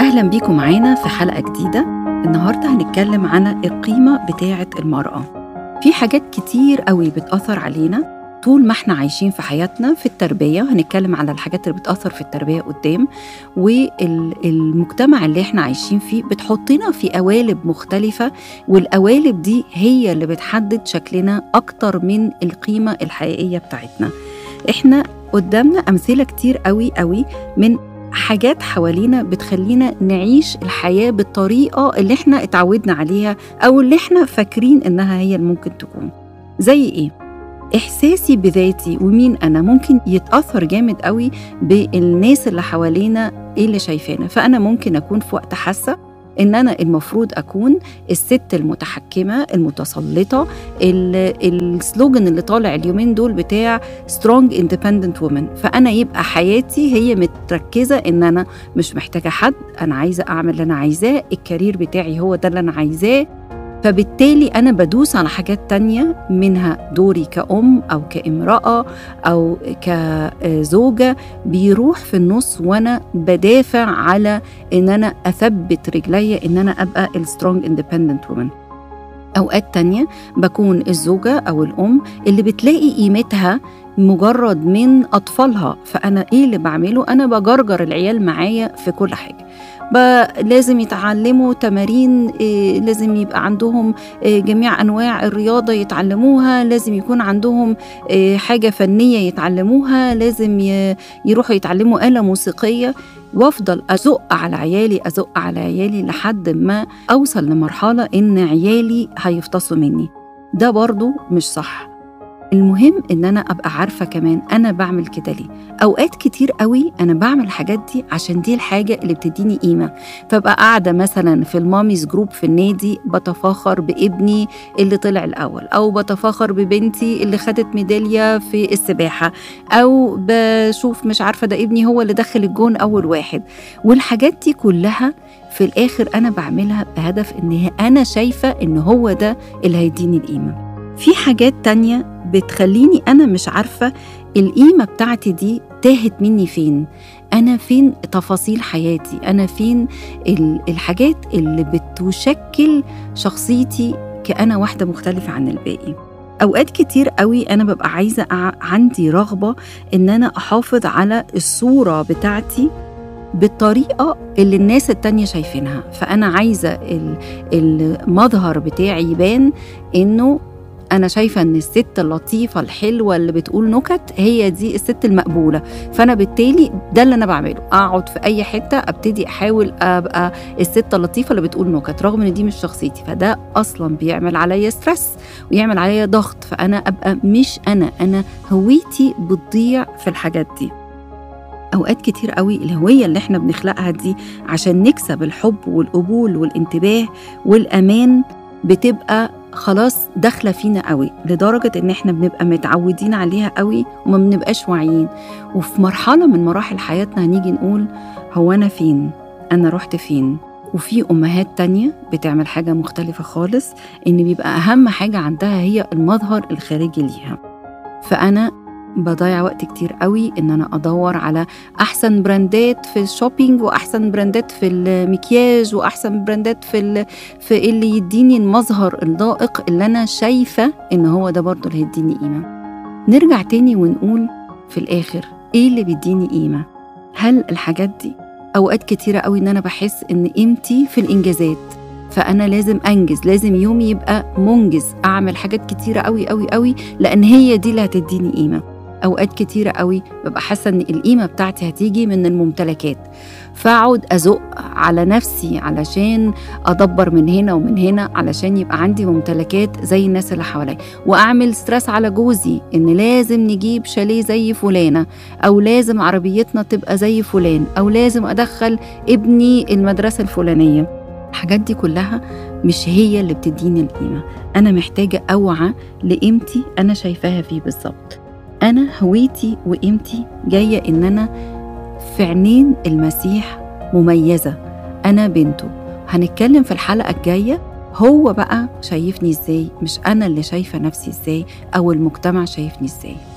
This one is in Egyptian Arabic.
أهلا بيكم معانا في حلقة جديدة النهاردة هنتكلم عن القيمة بتاعة المرأة في حاجات كتير قوي بتأثر علينا طول ما احنا عايشين في حياتنا في التربية هنتكلم على الحاجات اللي بتأثر في التربية قدام والمجتمع اللي احنا عايشين فيه بتحطنا في قوالب مختلفة والقوالب دي هي اللي بتحدد شكلنا أكتر من القيمة الحقيقية بتاعتنا احنا قدامنا أمثلة كتير قوي قوي من حاجات حوالينا بتخلينا نعيش الحياة بالطريقة اللي احنا اتعودنا عليها أو اللي احنا فاكرين إنها هي اللي ممكن تكون زي إيه؟ إحساسي بذاتي ومين أنا ممكن يتأثر جامد قوي بالناس اللي حوالينا إيه اللي شايفانا فأنا ممكن أكون في وقت حاسة ان انا المفروض اكون الست المتحكمه المتسلطه السلوجن اللي طالع اليومين دول بتاع سترونج اندبندنت وومن فانا يبقى حياتي هي متركزه ان انا مش محتاجه حد انا عايزه اعمل اللي انا عايزاه الكارير بتاعي هو ده اللي انا عايزاه فبالتالي أنا بدوس على حاجات تانية منها دوري كأم أو كامرأة أو كزوجة بيروح في النص وأنا بدافع على إن أنا أثبت رجلي إن أنا أبقى السترونج اندبندنت وومن أوقات تانية بكون الزوجة أو الأم اللي بتلاقي قيمتها مجرد من أطفالها فأنا إيه اللي بعمله؟ أنا بجرجر العيال معايا في كل حاجة لازم يتعلموا تمارين إيه لازم يبقى عندهم إيه جميع انواع الرياضه يتعلموها لازم يكون عندهم إيه حاجه فنيه يتعلموها لازم يروحوا يتعلموا اله موسيقيه وافضل ازق على عيالي ازق على عيالي لحد ما اوصل لمرحله ان عيالي هيفتصوا مني ده برضو مش صح المهم ان انا ابقى عارفه كمان انا بعمل كده ليه اوقات كتير قوي انا بعمل الحاجات دي عشان دي الحاجه اللي بتديني قيمه فابقى قاعده مثلا في الماميز جروب في النادي بتفاخر بابني اللي طلع الاول او بتفاخر ببنتي اللي خدت ميداليه في السباحه او بشوف مش عارفه ده ابني هو اللي دخل الجون اول واحد والحاجات دي كلها في الاخر انا بعملها بهدف ان انا شايفه ان هو ده اللي هيديني القيمه في حاجات تانية بتخليني أنا مش عارفة القيمة بتاعتي دي تاهت مني فين أنا فين تفاصيل حياتي أنا فين الحاجات اللي بتشكل شخصيتي كأنا واحدة مختلفة عن الباقي أوقات كتير قوي أنا ببقى عايزة عندي رغبة إن أنا أحافظ على الصورة بتاعتي بالطريقة اللي الناس التانية شايفينها فأنا عايزة المظهر بتاعي يبان إنه انا شايفه ان الست اللطيفه الحلوه اللي بتقول نكت هي دي الست المقبوله فانا بالتالي ده اللي انا بعمله اقعد في اي حته ابتدي احاول ابقى الست اللطيفه اللي بتقول نكت رغم ان دي مش شخصيتي فده اصلا بيعمل عليا ستريس ويعمل عليا ضغط فانا ابقى مش انا انا هويتي بتضيع في الحاجات دي اوقات كتير قوي الهويه اللي احنا بنخلقها دي عشان نكسب الحب والقبول والانتباه والامان بتبقى خلاص داخله فينا قوي لدرجه ان احنا بنبقى متعودين عليها قوي وما بنبقاش واعيين وفي مرحله من مراحل حياتنا هنيجي نقول هو انا فين انا رحت فين وفي امهات تانية بتعمل حاجه مختلفه خالص ان بيبقى اهم حاجه عندها هي المظهر الخارجي ليها فانا بضيع وقت كتير قوي ان انا ادور على احسن براندات في الشوبينج واحسن براندات في المكياج واحسن براندات في في اللي يديني المظهر اللائق اللي انا شايفه ان هو ده برضه اللي هيديني قيمه نرجع تاني ونقول في الاخر ايه اللي بيديني قيمه هل الحاجات دي اوقات كتيره قوي ان انا بحس ان قيمتي في الانجازات فانا لازم انجز لازم يومي يبقى منجز اعمل حاجات كتيره قوي قوي قوي لان هي دي اللي هتديني قيمه اوقات كتيره قوي ببقى حاسه ان القيمه بتاعتي هتيجي من الممتلكات فاقعد ازق على نفسي علشان ادبر من هنا ومن هنا علشان يبقى عندي ممتلكات زي الناس اللي حواليا واعمل ستريس على جوزي ان لازم نجيب شاليه زي فلانه او لازم عربيتنا تبقى زي فلان او لازم ادخل ابني المدرسه الفلانيه الحاجات دي كلها مش هي اللي بتديني القيمه انا محتاجه اوعى لقيمتي انا شايفاها فيه بالظبط أنا هويتي وقيمتي جاية إن أنا في عينين المسيح مميزة أنا بنته هنتكلم في الحلقة الجاية هو بقى شايفني إزاي مش أنا اللي شايفة نفسي إزاي أو المجتمع شايفني إزاي